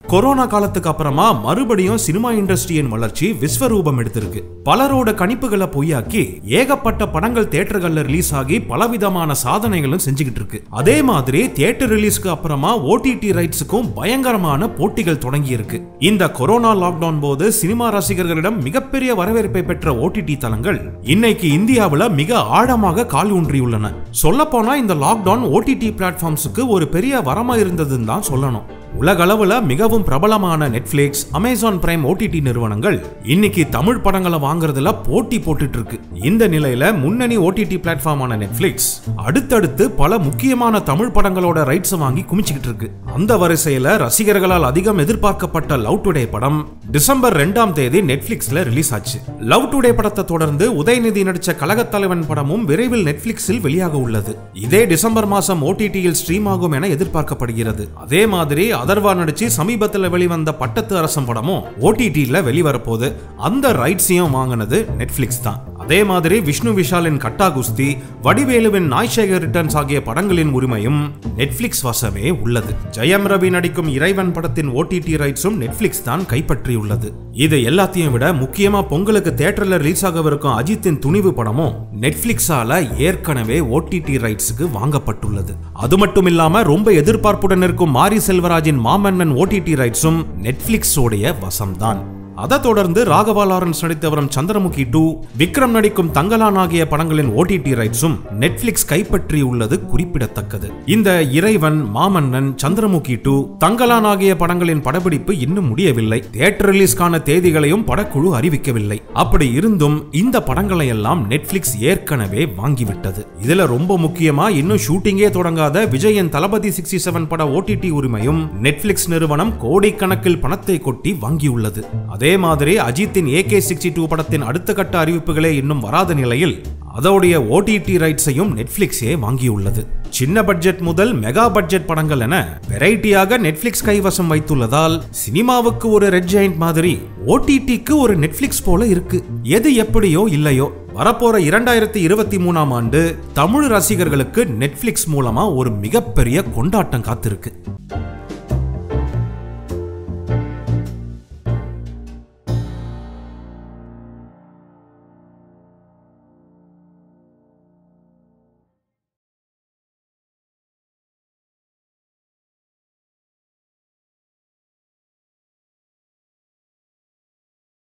corona காலத்துக்கு அப்புறமா மறுபடியும் சினிமா இண்டஸ்ட்ரியின் வளர்ச்சி விஸ்வரூபம் எடுத்திருக்கு பலரோட கணிப்புகளை பொய்யாக்கி ஏகப்பட்ட படங்கள் தியேட்டர்கள்ல ரிலீஸ் ஆகி பலவிதமான சாதனைகளும் செஞ்சுக்கிட்டு இருக்கு அதே மாதிரி தியேட்டர் ரிலீஸ்க்கு அப்புறமா ஓடிடி ரைட்ஸுக்கும் பயங்கரமான போட்டிகள் தொடங்கி இருக்கு இந்த கொரோனா லாக்டவுன் போது சினிமா ரசிகர்களிடம் மிகப்பெரிய வரவேற்பை பெற்ற ஓடிடி தளங்கள் இன்னைக்கு இந்தியாவுல மிக ஆழமாக கால் ஊன்றியுள்ளன சொல்ல போனா இந்த லாக்டவுன் ஓடிடி பிளாட்ஃபார்ம்ஸுக்கு ஒரு பெரிய வரமா இருந்ததுன்னு தான் சொல்லணும் உலகளவுல மிகவும் பிரபலமான நெட்ஃபிளிக்ஸ் அமேசான் பிரைம் ஓடிடி நிறுவனங்கள் இன்னைக்கு தமிழ் படங்களை வாங்குறதுல போட்டி போட்டுட்டு இருக்கு இந்த நிலையில முன்னணி ஓடிடி பிளாட்ஃபார்மான நெட்ஃபிளிக்ஸ் அடுத்தடுத்து பல முக்கியமான தமிழ் படங்களோட ரைட்ஸ் வாங்கி குமிச்சுக்கிட்டு இருக்கு அந்த வரிசையில ரசிகர்களால் அதிகம் எதிர்பார்க்கப்பட்ட லவ் டுடே படம் டிசம்பர் ரெண்டாம் தேதி நெட்ஃபிளிக்ஸ்ல ரிலீஸ் ஆச்சு லவ் டுடே படத்தை தொடர்ந்து உதயநிதி நடிச்ச கழகத் தலைவன் படமும் விரைவில் நெட்ஃபிளிக்ஸில் வெளியாக உள்ளது இதே டிசம்பர் மாசம் ஓடிடியில் ஸ்ட்ரீம் ஆகும் என எதிர்பார்க்கப்படுகிறது அதே மாதிரி அதர்வா நடிச்சு சமீபத்தில் வெளிவந்த பட்டத்து அரசம் படமும் ஓடிடியில் வெளிவரப்போகுது அந்த ரைட்ஸையும் வாங்கினது நெட்ஃபிளிக்ஸ் தான் அதே மாதிரி விஷ்ணு விஷாலின் கட்டா குஸ்தி வடிவேலுவின் நாய்சேகர் ரிட்டர்ன்ஸ் ஆகிய படங்களின் உரிமையும் நெட்ஃபிளிக்ஸ் வசமே உள்ளது ஜெயம் ரவி நடிக்கும் இறைவன் படத்தின் ஓடிடி ரைட்ஸும் நெட்ஃபிளிக்ஸ் தான் கைப்பற்றியுள்ளது இது எல்லாத்தையும் விட முக்கியமா பொங்கலுக்கு தியேட்டர்ல ரிலீஸ் ஆகவிருக்கும் அஜித்தின் துணிவு படமும் நெட்ஃபிளிக்ஸால ஏற்கனவே ஓடிடி ரைட்ஸுக்கு வாங்கப்பட்டுள்ளது அது மட்டும் இல்லாம ரொம்ப எதிர்பார்ப்புடன் இருக்கும் மாரி செல்வராஜின் மாமன்னன் ஓடிடி ரைட்ஸும் நெட்ஃபிளிக்ஸோடைய வசம்தான் அதை தொடர்ந்து ராகவா லாரன்ஸ் நடித்து வரும் சந்திரமுகி டூ விக்ரம் நடிக்கும் தங்கலான் ஆகிய படங்களின் ஓடிடி ரைட்ஸும் நெட்ஃபிளிக்ஸ் கைப்பற்றியுள்ளது குறிப்பிடத்தக்கது இந்த இறைவன் மாமன்னன் சந்திரமுகி டூ தங்கலான் ஆகிய படங்களின் படப்பிடிப்பு இன்னும் முடியவில்லை தியேட்டர் ரிலீஸ்க்கான தேதிகளையும் படக்குழு அறிவிக்கவில்லை அப்படி இருந்தும் இந்த படங்களை எல்லாம் நெட்ஃபிளிக்ஸ் ஏற்கனவே வாங்கிவிட்டது இதுல ரொம்ப முக்கியமா இன்னும் ஷூட்டிங்கே தொடங்காத விஜயன் தளபதி சிக்ஸ்டி செவன் பட ஓடிடி உரிமையும் நெட்ஃபிளிக்ஸ் நிறுவனம் கோடிக்கணக்கில் பணத்தை கொட்டி வாங்கியுள்ளது அதே மாதிரி அஜித்தின் ஏகே சிக்ஸ்டி டூ படத்தின் அடுத்த கட்ட அறிவிப்புகளே இன்னும் வராத நிலையில் அதோடைய ஓடிடி ரைட்ஸையும் நெட்ஃபிளிக்ஸே வாங்கியுள்ளது சின்ன பட்ஜெட் முதல் மெகா பட்ஜெட் படங்கள் என வெரைட்டியாக நெட்ஃபிளிக்ஸ் கைவசம் வைத்துள்ளதால் சினிமாவுக்கு ஒரு ரெட் ஜெயிண்ட் மாதிரி ஓடிடிக்கு ஒரு நெட்ஃபிளிக்ஸ் போல இருக்கு எது எப்படியோ இல்லையோ வரப்போற இரண்டாயிரத்தி இருபத்தி மூணாம் ஆண்டு தமிழ் ரசிகர்களுக்கு நெட்ஃபிளிக்ஸ் மூலமா ஒரு மிகப்பெரிய கொண்டாட்டம் காத்திருக்கு